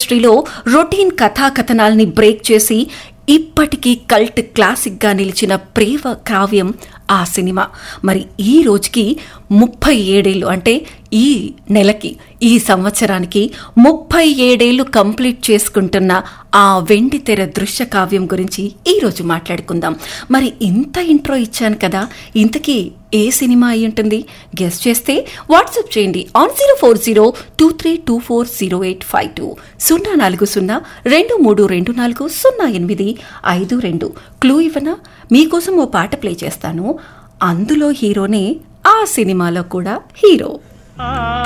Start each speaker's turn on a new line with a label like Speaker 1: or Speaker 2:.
Speaker 1: ఇండస్ట్రీలో routine కథాకథనాల్ని break చేసి ఇప్పటికీ కల్ట్ క్లాసిక్గా నిలిచిన ప్రేమ కావ్యం ఆ సినిమా మరి ఈ రోజుకి ముప్పై ఏడేళ్ళు అంటే ఈ నెలకి ఈ సంవత్సరానికి ముప్పై ఏడేళ్లు కంప్లీట్ చేసుకుంటున్న ఆ వెండి తెర దృశ్య కావ్యం గురించి ఈరోజు మాట్లాడుకుందాం మరి ఇంత ఇంట్రో ఇచ్చాను కదా ఇంతకీ ఏ సినిమా అయి ఉంటుంది గెస్ట్ చేస్తే వాట్సాప్ చేయండి on zero four zero two three two four zero eight five two సున్నా నాలుగు సున్నా రెండు మూడు రెండు నాలుగు సున్నా ఎనిమిది ఐదు రెండు క్లూ ఇవ్వనా మీకోసం ఓ పాట ప్లే చేస్తాను అందులో హీరోనే ఆ సినిమాలో కూడా హీరో